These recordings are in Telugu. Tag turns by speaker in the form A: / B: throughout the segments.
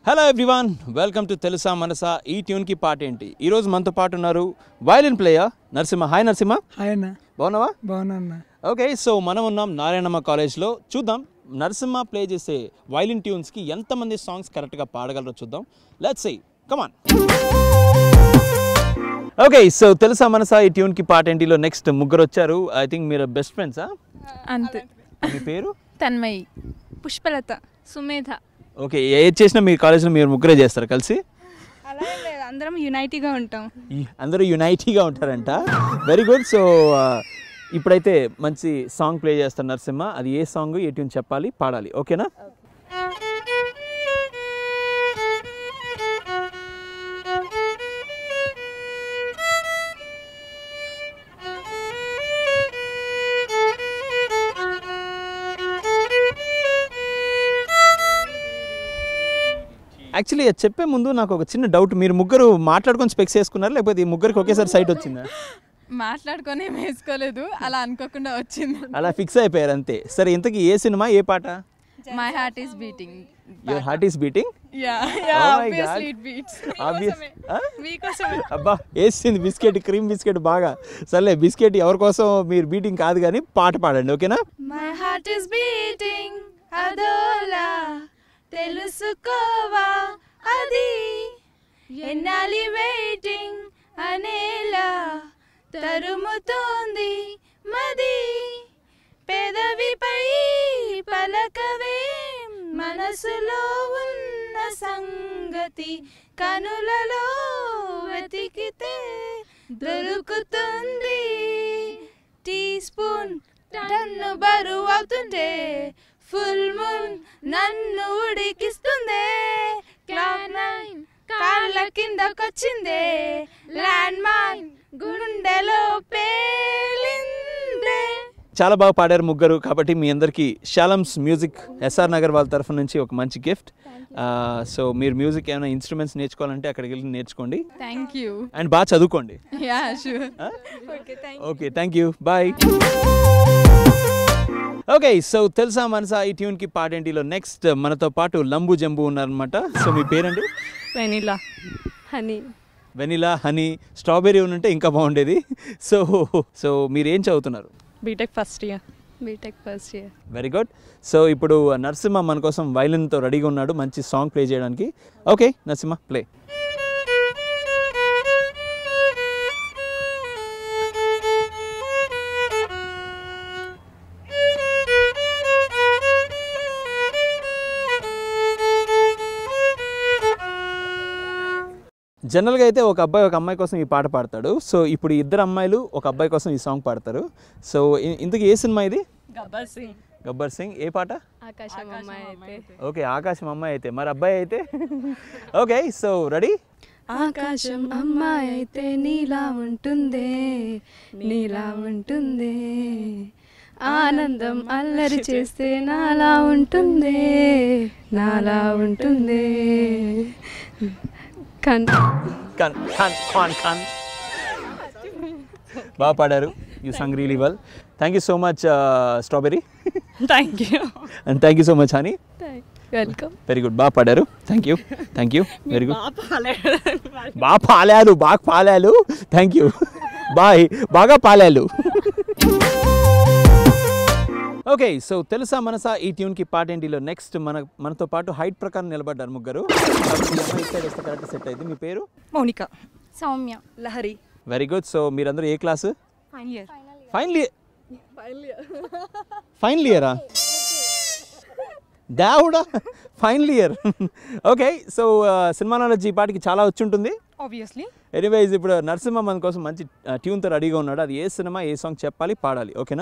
A: హలో ఎవ్రీవాన్ వెల్కమ్ టు తెలుసా మనసా ఈ ట్యూన్కి పాట ఏంటి ఈరోజు మనతో పాటు ఉన్నారు violin player Narasimha hi Narasimha
B: hi అన్న
A: బాగున్నావా
B: బాగున్నా అన్న
A: ఓకే సో మనం ఉన్నాం నారాయణమ్మ కాలేజ్లో చూద్దాం నరసింహ ప్లే చేసే వైలిన్ ట్యూన్స్కి ఎంతమంది సాంగ్స్ కరెక్ట్గా పాడగలరో చూద్దాం let's see come on okay so తెలుసా మనసా ఈ ట్యూన్కి పాట ఏంటిలో నెక్స్ట్ ముగ్గురు వచ్చారు ఐ థింక్ మీరు బెస్ట్ ఫ్రెండ్సా
C: అంతే
A: మీ పేరు
C: తన్మయి
D: పుష్పలత సుమేధ
A: ఓకే ఏది చేసినా మీ కాలేజ్లో మీరు ముగ్గురే చేస్తారు కలిసి
D: అలా ఏం లేదు అందరం యునైటీగా ఉంటాం
A: ఈ అందరూ యునైటీగా ఉంటారంట వెరీ గుడ్ సో ఇప్పుడైతే మంచి సాంగ్ ప్లే చేస్తారు నరసింహ అది ఏ సాంగ్ ఏ ట్యూన్ చెప్పాలి పాడాలి ఓకేనా యాక్చువల్లీ అది చెప్పే ముందు నాకు ఒక చిన్న డౌట్ మీరు ముగ్గురు మాట్లాడుకొని స్పెక్స్ వేసుకున్నారు లేకపోతే ఈ ముగ్గురికి ఒకేసారి సైట్ వచ్చిందా
C: మాట్లాడుకొని ఏం వేసుకోలేదు అలా అనుకోకుండా వచ్చింది
A: అలా ఫిక్స్ అయిపోయారు అంతే సరే ఇంతకీ ఏ సినిమా ఏ పాట
C: my heart is beating
A: your heart is beating
C: yeah yeah
A: Oh my
C: obviously
A: God.
C: It beats
A: obvious
D: మీకోసమే
A: అబ్బా వేసింది బిస్కెట్ క్రీమ్ బిస్కెట్ బాగా సర్లే బిస్కెట్ ఎవరి కోసం మీరు బీటింగ్ కాదు కానీ పాట పాడండి ఓకేనా
C: మై హార్ట్ ఈస్ బీటింగ్ అదోలా తెలుసుకోవా అది ఎన్నాలి వెయిటింగ్ అనేలా తరుముతోంది మది పెదవిపై పలకవే మనసులో ఉన్న సంగతి కనులలో వెతికితే దొరుకుతుంది టీ స్పూన్ టన్ను బరువు అవుతుంటే ఫుల్ మూన్ నన్ను ఉడికిస్తుందే క్లాక్ నైన్ కాళ్ళ కిందకొచ్చిందే ల్యాండ్ మైన్ గుండెలో పేలిందే
A: చాలా బాగా పాడారు ముగ్గురు కాబట్టి మీ అందరికీ షాలమ్స్ మ్యూజిక్ ఎస్ఆర్ నగర్ వాళ్ళ తరఫు నుంచి ఒక మంచి గిఫ్ట్ సో మీరు మ్యూజిక్ ఏమైనా ఇన్స్ట్రుమెంట్స్ నేర్చుకోవాలంటే అక్కడికి వెళ్ళి నేర్చుకోండి
C: థ్యాంక్ యూ
A: అండ్ బాగా చదువుకోండి
C: yeah sure
A: okay thank you bye okay so తెలుసా మనసా ఈ ట్యూన్కి పాడేంటిలో నెక్స్ట్ మనతో పాటు లంబు జంబు ఉన్నారనమాట సో మీ పేరండి
D: vanilla honey
A: vanilla honey strawberry ఉంటే ఇంకా బాగుండేది సో సో మీరు ఏం చదువుతున్నారు
D: BTech first year BTech first year
A: very good so ఇప్పుడు నరసింహ మన కోసం వైలిన్తో రెడీగా ఉన్నాడు మంచి సాంగ్ ప్లే చేయడానికి ఓకే నరసింహ ప్లే జనరల్గా అయితే ఒక అబ్బాయి ఒక అమ్మాయి కోసం ఈ పాట పాడతాడు సో ఇప్పుడు ఈ ఇద్దరు అమ్మాయిలు ఒక అబ్బాయి కోసం ఈ సాంగ్ పాడతారు సో ఇ- ఇంతకీ ఏ సినిమా ఇది
D: గబ్బర్ సింగ్
A: గబ్బర్ సింగ్ ఏ పాట
D: ఆకాశం అమ్మాయి అయితే
A: ఓకే ఆకాశం అమ్మాయి అయితే మరి అబ్బాయి అయితే ఓకే సో రెడీ
E: ఆకాశం అమ్మాయి అయితే నీలా ఉంటుందే నీలా ఉంటుందే ఆనందం అల్లరి చేస్తే నాలా ఉంటుందే నాలా ఉంటుందే కన్
A: ఖాన్ ఖాన్ ఖాన్ ఖాన్ బాగా పాడారు you sung really well thank you so much strawberry
D: thank you
A: and thank you so much honey
E: welcome
A: very good బాగా పాడారు thank you thank you very good బాగా పాలాలు బాగా పాలాలు థ్యాంక్ యూ బాయ్ బాగా పాలాలు ఓకే సో తెలుసా మనసా ఈ ట్యూన్కి పాట ఏంటిలో నెక్స్ట్ మన మనతో పాటు హైట్ ప్రకారం నిలబడ్డారు ముగ్గురు కాబట్టి ఈ అమ్మాయి సైడ్ వస్తే కరెక్ట్ సెట్ అయింది మీ పేరు
D: Mounika
C: Soumya
D: Lahari
A: very good so మీరందరూ ఏ class
D: final year
A: final year final ఇయరా దేవుడా ఫైనల్ ఇయర్ ఓకే సో సినిమా నాలెడ్జ్ ఈ పాటికి చాలా వచ్చి ఉంటుంది
D: ఆబ్వియస్లీ
A: ఎనీవైజ్ ఇప్పుడు నరసింహ మన కోసం మంచి ట్యూన్తో రెడీగా ఉన్నాడు అది ఏ సినిమా ఏ సాంగ్ చెప్పాలి పాడాలి ఓకేనా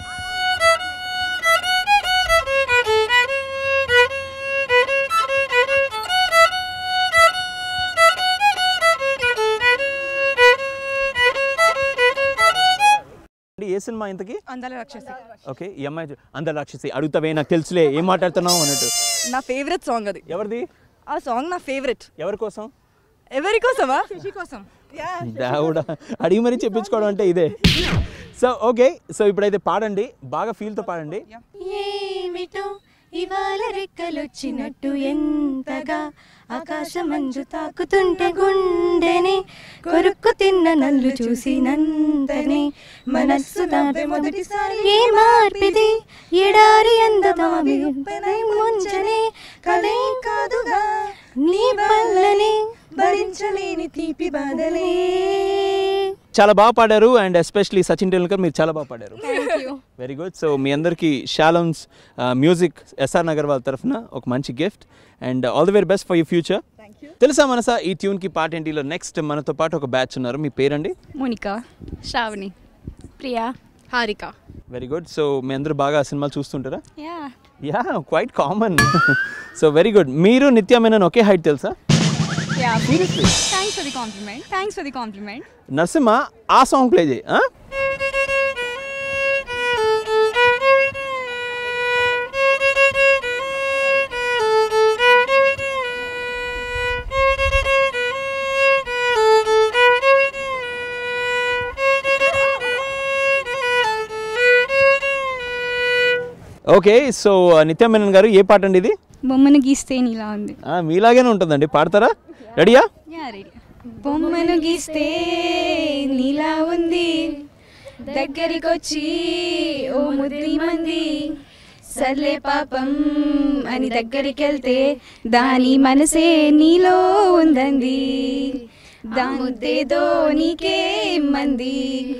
A: అంటే ఏ సినిమా ఇంతకి
D: అందాల రాక్షసి
A: ఓకే ఈ అమ్మాయి చూ- అందరు రాక్షసి అడుగుతావే నాకు తెలుసులే ఏం మాట్లాడుతున్నావు అన్నట్టు
D: నా ఫేవరెట్ సాంగ్ అది
A: ఎవరిది
D: ఆ సాంగ్ నా ఫేవరెట్
A: ఎవరి కోసం
D: ఎవరి కోసమా శశి కోసం
A: దేవుడా అడిగి మరీ చెప్పించుకోవడం అంటే ఇదే సో ఓకే సో ఇప్పుడైతే పాడండి బాగా ఫీల్తో పాడండి
C: ఏమిటో
E: ఇవాళ రెక్కలొచ్చినట్టు ఎంతగా ఆకాశమంచు తాకుతుంటే గుండెని కొరుక్కు తిన్న నన్ను చూసినంతనే మనస్సు దాపే మొదటిసారి ఏ మార్పిది ఎడారి అందదామి ముంచనే కదే కాదుగా నీ వల్లనే భరించలేని తీపి బాధలే
A: చాలా బాగా పాడారు అండ్ ఎస్పెషలీ సచిన్ టెండూల్కర్ మీరు చాలా బాగా పాడారు వెరీ గుడ్ సో మీ అందరికీ షాలమ్స్ మ్యూజిక్ ఎస్ఆర్ నగర్ వాళ్ళ తరఫున ఒక మంచి gift and all the very best for you future తెలుసా మనసా ఈ ట్యూన్కి పాట ఏంటిలో నెక్స్ట్ మనతో పాటు ఒక బ్యాచ్ ఉన్నారు మీ పేరండి
E: Monika Shravani Priya Harika
A: very good so మీ అందరూ బాగా సినిమాలు చూస్తుంటారా
E: yeah
A: yeah quite common so very good మీరు నిత్య మేనన్ ఒకే హైట్ తెలుసా
C: yeah
A: seriously
C: thanks for the compliment thanks for the compliment
A: Narasimha ఆ సాంగ్ ప్లే చేయి ఆ? ఓకే సో నిత్య మేనన్ గారు ఏ పాట అండి ఇది
E: బొమ్మను గీస్తే నీలా ఉంది
A: ఆ, మీలాగేనే ఉంటుందండి పాడతారా రెడీయా
C: యా రెడీ
E: బొమ్మను గీస్తే నీలా ఉంది దగ్గరికొచ్చి ఓ ముద్ది మంది సర్లే పాపం అని దగ్గరికి వెళ్తే దాని మనసే నీలో ఉందంది దాముద్దేదో నీకే మంది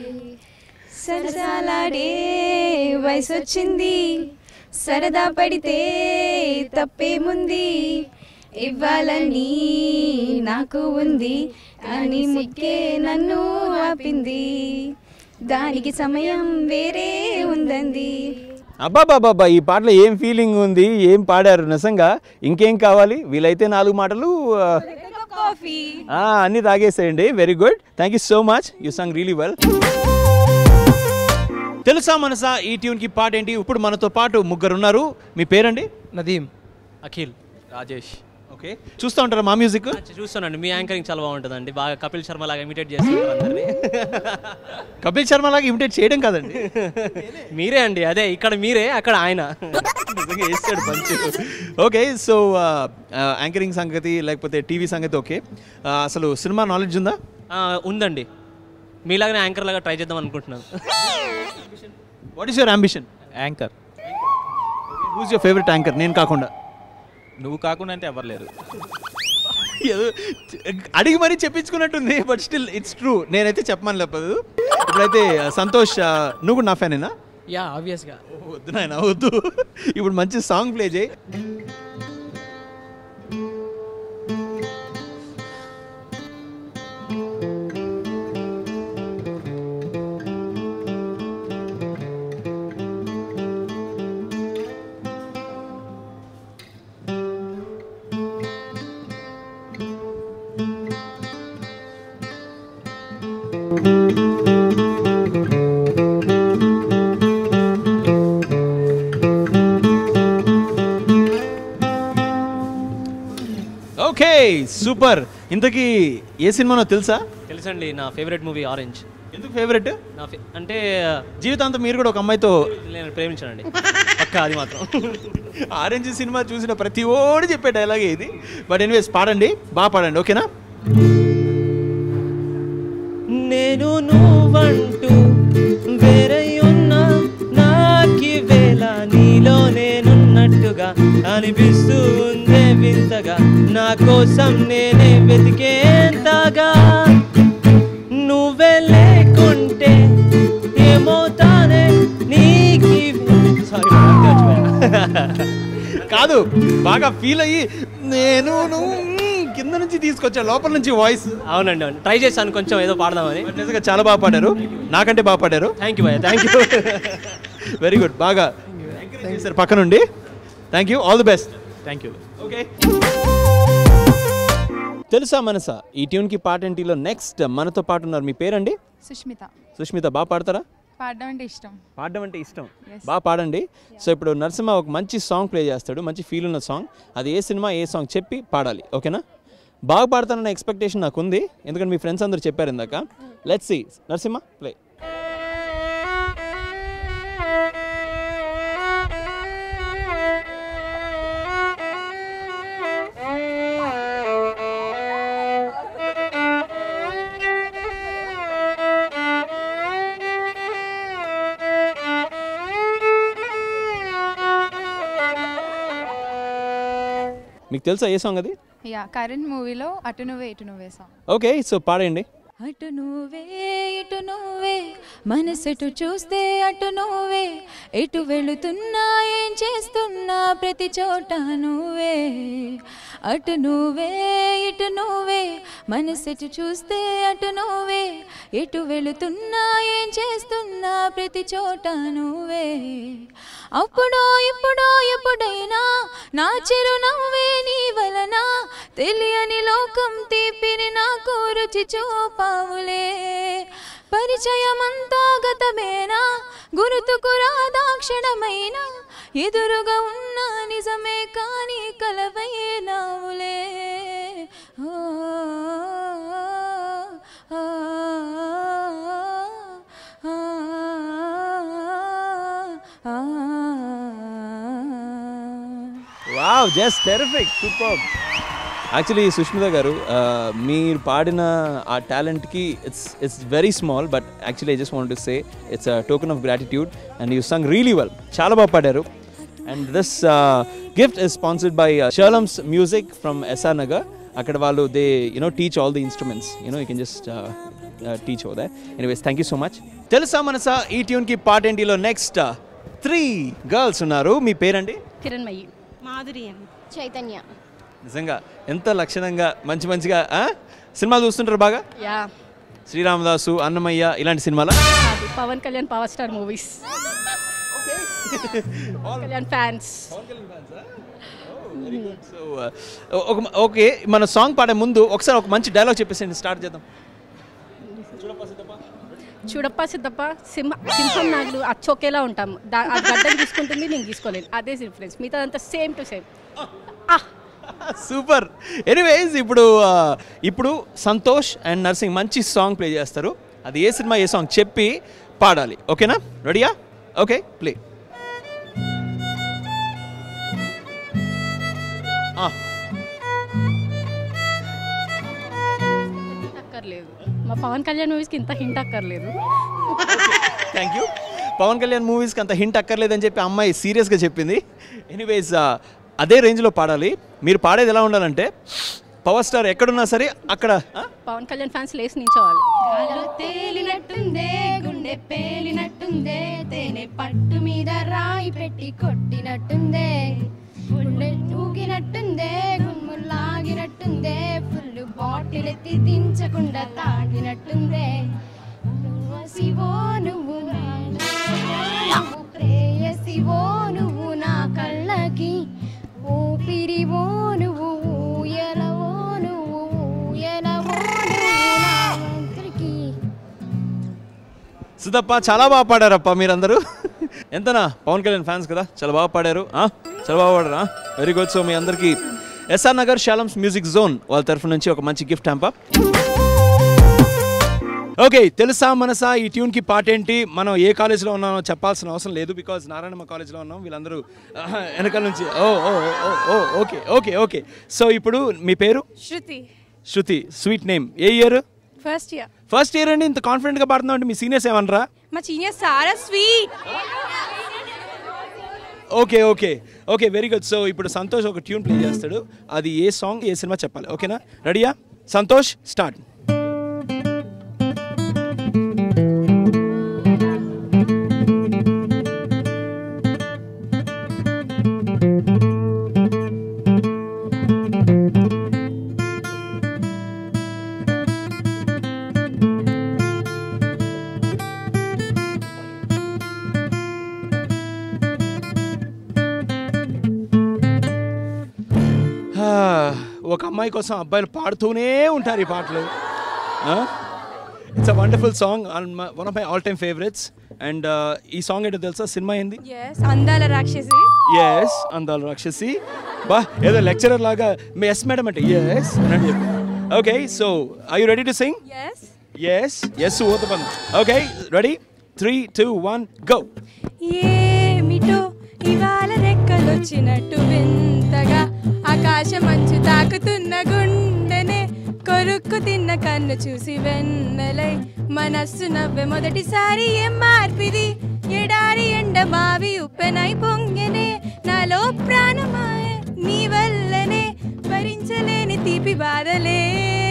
E: సరసాలాడే వయసు వచ్చింది సరదా పడితే తప్పేముంది ఇవ్వాలని నాకు ఉంది అని ముక్కే నన్ను ఆపింది దానికి సమయం వేరే ఉందంది
A: అబ్బాబాబాబా ఈ పాటలో ఏం ఫీలింగ్ ఉంది ఏం పాడారు నిజంగా ఇంకేం కావాలి వీలైతే నాలుగు మాటలు ఆ,
C: కాఫీ
A: ఆ, అన్నీ తాగేసేయండి very good thank you so much you song really well తెలుసా మనసా ఈ ట్యూన్కి పాట ఏంటి ఇప్పుడు మనతో పాటు ముగ్గురు ఉన్నారు మీ పేరండి
B: నదీం
F: అఖిల్
B: రాజేష్
A: ఓకే చూస్తూ ఉంటారా మా మ్యూజిక్
F: చూస్తానండి మీ యాంకరింగ్ చాలా బాగుంటుందండి బాగా కపిల్ శర్మ లాగా ఇమిటేట్ చేస్తుంటారు అందరినీ
A: కపిల్ శర్మ లాగా ఇమిటేట్ చేయడం కాదండి
F: మీరే అండి అదే ఇక్కడ మీరే అక్కడ ఆయన
A: నిజంగా వేస్తాడు పంచ్ ఓకే సో యాంకరింగ్ సంగతి లేకపోతే టీవీ సంగతి ఓకే అసలు సినిమా నాలెడ్జ్ ఉందా
F: ఆ, ఉందండి మీలాగానే యాంకర్ లాగా ట్రై చేద్దాం అనుకుంటున్నాను
A: what is your ambition
B: anchor
A: who's your favourite anchor నేను కాకుండా
B: నువ్వు కాకుండా అంటే ఎవరు లేరు
A: ఏదో అడిగి మరీ చెప్పించుకున్నట్టుంది బట్ స్టిల్ ఇట్స్ ట్రూ నేనైతే చెప్పమని లేపదు ఇప్పుడైతే సంతోష్ ఆ, నువ్వు కూడా నా ఫ్యానేనా
F: యా ఆబ్వియస్గా
A: వద్దు నాయన వద్దు ఇప్పుడు మంచి సాంగ్ ప్లే చేయి ఓకే సూపర్ ఇంతకీ ఏ సినిమానో తెలుసా
F: తెలుసండి నా ఫేవరెట్ మూవీ ఆరెంజ్
A: ఎందుకు ఫేవరెట్
F: నా ఫే- అంటే
A: జీవితాంతం మీరు కూడా ఒక అమ్మాయితో
F: నేను ప్రేమించానండి పక్క అది మాత్రం
A: ఆరెంజ్ సినిమా చూసిన ప్రతి ఓడి చెప్పే డైలాగే ఇది బట్ ఎనీవేస్ పాడండి బాగా పాడండి ఓకేనా
F: నేను నువ్వంటూ వేరే ఉన్నా నాకి వేళ నీలో నేనున్నట్టుగా అనిపిస్తూ ఉందే వింతగా నా కోసం నేనే వెతికేంతగా నువ్వే లేకుంటే ఏమవుతానే నీకి సారీ
A: కాదు బాగా ఫీల్ అయ్యి నేను నువ్వు మ్మ్ కింద నుంచి తీసుకొచ్చా లోపల నుంచి వాయిస్
F: అవునండి అవును ట్రై చేశాను కొంచెం ఏదో పాడదామని
A: నిజంగా చాలా బాగా పాడారు నాకంటే బాగా పాడారు
F: థ్యాంక్ యూ భయ్య థ్యాంక్ యూ
A: వెరీ గుడ్ బాగా సార్ పక్క నుండి thank you all the best
B: thank you
A: okay తెలుసా మనసా ఈ ట్యూన్కి పాట ఏంటిలో నెక్స్ట్ మనతో పాటు ఉన్నారు మీ పేరండి
C: సుష్మిత
A: సుష్మిత బాగా పాడతారా
C: పాడడం అంటే ఇష్టం
A: పాడడం అంటే ఇష్టం బాగా పాడండి సో ఇప్పుడు నరసింహ ఒక మంచి సాంగ్ ప్లే చేస్తాడు మంచి ఫీల్ ఉన్న సాంగ్ అది ఏ సినిమా ఏ సాంగ్ చెప్పి పాడాలి ఓకేనా బాగా పాడతానన్న ఎక్స్పెక్టేషన్ నాకు ఉంది ఎందుకంటే మీ ఫ్రెండ్స్ అందరూ చెప్పారు ఇందాక లెట్స్ సి నరసింహ ప్లే మీకు తెలుసా ఏ సాంగ్ అది
C: యా కరెంట్ మూవీలో అటు నువ్వే ఇటు నువ్వే సాంగ్
A: ఓకే సో పాడండి
C: అటు నువ్వే ఇటు నువ్వే మనసెటు చూస్తే అటు నువ్వే ఎటు వెళుతున్నా ఏం చేస్తున్నా ప్రతి చోట నువ్వే అటు నువ్వే ఇటు నువ్వే మనసెటు చూస్తే అటు నువ్వే ఎటు వెళుతున్నా ఏం చేస్తున్నా ప్రతి చోట నువ్వే అప్పుడో ఇప్పుడో ఎప్పుడైనా నా చిరునవ్వే నీ వలన తెలియని లోకం తీపిని నాకు రుచి చూపావులే పరిచయమంతా గతమేనా గుర్తుకు రాదాక్షణమైన ఎదురుగా ఉన్న నిజమే కానీ కలవైనావులే ఓ, ఆ, ఆ, ఆ, ఆ.
A: Wow just terrific super actually Sushmita garu ఆ, మీరు పాడిన ఆ టాలెంట్కి it's it's very small but actually I just want to say it's token of gratitude and you sung really well చాలా బాగా పాడారు and this gift is sponsored by Sharlams music from SR Nagar అక్కడ వాళ్ళు they you know teach all the instruments you know you can just teach oh they anyways thank you so much తెలుసా మనసా ఈ ట్యూన్కి పాట ఏంటిలో నెక్స్ట్ త్రీ గర్ల్స్ ఉన్నారు మీ పేరండి
E: కిరణ్మయి
D: మాధురి అని
E: చైతన్య
A: నిజంగా ఎంత లక్షణంగా మంచి మంచిగా ఆ? సినిమాలు చూస్తుంటారు బాగా
E: యా
A: శ్రీరామదాసు అన్నమయ్య ఇలాంటి సినిమాల
E: అది Pavan Kalyan power star movies Kalyan fans
A: so ఒక ఓకే మన సాంగ్ పాడే ముందు ఒకసారి ఒక మంచి డైలాగ్ చెప్పేసి స్టార్ట్ చేద్దాం
E: చూడప్ప సిద్ధప్ప సింహ సింహం నాగులు అచ్చొకేలా ఉంటాం దా ఆ గడ్డం తీసుకుంటుంది నేను తీసుకోలేను అదే డిఫరెన్స్ మిగతా అంతా same to same
A: super anyways ఇప్పుడు ఆ, ఇప్పుడు సంతోష్ అండ్ నర్సింగ్ మంచి సాంగ్ ప్లే చేస్తారు అది ఏ సినిమా ఏ సాంగ్ చెప్పి పాడాలి ఓకేనా రెడీయా ఓకే ప్లే
E: అక్కర్లేదు మా పవన్ కళ్యాణ్ మూవీస్కి ఇంత హింట్ అక్కర్లేదు
A: థ్యాంక్ యూ పవన్ కళ్యాణ్ మూవీస్కి అంత హింట్ అక్కర్లేదని చెప్పి అమ్మాయి సీరియస్గా చెప్పింది ఎనీవేస్ అదే రేంజ్లో పాడాలి మీరు పాడేది ఎలా ఉండాలంటే పవర్ స్టార్ ఎక్కడున్నా సరే అక్కడ ఆ?
E: పవన్ కళ్యాణ్ ఫ్యాన్స్ లేసి నించోవాలి
G: గాల్లో తేలినట్టుందే గుండె పేలినట్టుందే తేనె పట్టు మీద రాయి పెట్టి కొట్టినట్టుందే గుండె ఊగినట్టుందే గుమ్ములాగినట్టుందే ఫుల్ బాటిల్ ఎత్తి దించకుండా తాగినట్టుందే నువ్వు శివో నువ్వు నా నువ్వు ప్రేయసివో నువ్వు నా కళ్ళకి ఊపిరివో నువ్వు ఊయలవో నువ్వు ఊయలవో నువ్వు నా వంతుడికి
A: సుధప్ప చాలా బాగా పాడారప్ప మీరందరూ ఎంతనా పవన్ కళ్యాణ్ ఫ్యాన్స్ కదా చాలా బాగా పాడారు ఆ? చాలా బాగా పాడారా వెరీ గుడ్ సో మీ అందరికీ SR Nagar Shalom's Music Zone వాళ్ళ తరఫు నుంచి ఒక మంచి గిఫ్ట్ హ్యాంప ఓకే తెలుసా మనసా ఈ ట్యూన్కి పాట ఏంటి మనం ఏ కాలేజ్లో ఉన్నామో చెప్పాల్సిన అవసరం లేదు బికాజ్ నారాయణమ్మ కాలేజ్లో ఉన్నాం వీళ్ళందరూ ఆహా, వెనకాల నుంచి ఓ ఓ ఓ ఓ ఓకే ఓకే ఓకే సో ఇప్పుడు మీ పేరు
C: శృతి
A: శృతి స్వీట్ నేమ్ ఏ year
C: first year
A: first year అండి ఇంత కాన్ఫిడెంట్గా పాడుతున్నాం అంటే మీ సీనియర్స్ ఏమనరా
C: మా సీనియర్ సారా sweet
A: okay okay okay very good so ఇప్పుడు సంతోష్ ఒక ట్యూన్ ప్లే చేస్తాడు అది ఏ సాంగ్ ఏ సినిమా చెప్పాలి ఓకేనా రెడీయా సంతోష్ స్టార్ట్ ఒక అమ్మాయి కోసం అబ్బాయిలు పాడుతూనే ఉంటారు ఈ పాటలు it's a wonderful song one of my all time favourites and ఈ సాంగ్ ఏంటో తెలుసా సినిమా ఏంది
C: ఎస్ అందాల రాక్షసి
A: ఎస్ అందాలు రాక్షసి బా ఏదో లెక్చరర్ లాగా మీ ఎస్ మేడం అంటే ఎస్ అని చెప్పి okay so I you ready to sing
C: yes
A: yes yes ఊతపంది okay ready three two one go
C: ఏమిటో ఇవాళ రెక్కలొచ్చినట్టు వింతగా ఆకాశం మంచు తాకుతున్న గుండెనే కొరుక్కు తిన్న కన్ను చూసి వెన్నెలై మనస్సు నవ్వె మొదటిసారి ఏం మార్పిది ఎడారి ఎండ బావి ఉప్పెనై పొంగెనే నాలో ప్రాణమాయ నీ వల్లనే
D: బాధలే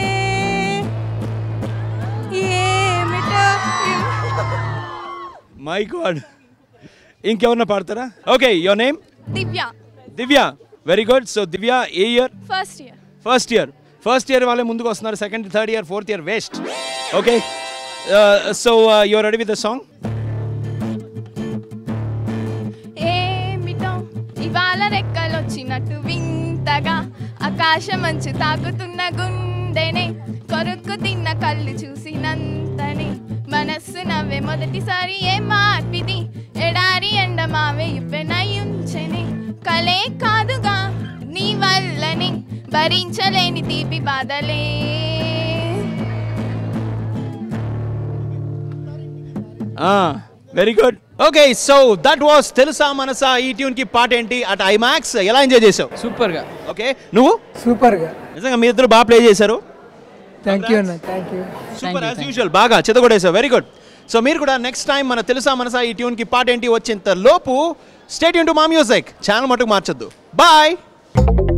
D: ఏమిటో
A: మై గాడ్ ఇంకెవరన్నా పాడతారా okay your name
G: Divya
A: Divya very good so Divya ఏ year
G: first year
A: first year first year వాళ్ళే ముందుకు వస్తున్నారు second third year fourth year waste okay so your ready with the song
G: ఏమిటో ఇవాళ రెక్కలొచ్చినట్టు వింతగా ఆకాశం మంచు తాకుతున్న గుండెనే కొరుక్కు తిన్న కళ్ళు చూసినంతనే మనస్సు నవ్వే మొదటిసారి ఏ మార్పిది ఎడారి ఎండ మావే ఉప్పెనయుంచెనే కలే కాదుగా నీ వల్లని భరించలేని తీపి బాధలే
A: very good okay so that was తెలుసా మనసా ఈ ట్యూన్ కి పాట ఏంటి అట్ ఐమాక్స్ ఎలా ఎంజాయ్ చేసావు
H: సూపర్గా
A: ఓకే నువ్వు
H: సూపర్గా
A: నిజంగా మీ ఇద్దరు బాగా ప్లే చేశారు
H: థ్యాంక్ యూ అన్న thank you
A: super as usual బాగా చెదగొడేసావు వెరీ గుడ్ సో మీరు కూడా నెక్స్ట్ టైం మన తెలుసా మనసా ఈ ట్యూన్ కి పాట ఏంటి వచ్చేంత లోపు స్టేట్ టు మా మ్యూజిక్ ఛానల్ మటుకు మార్చొద్దు బాయ్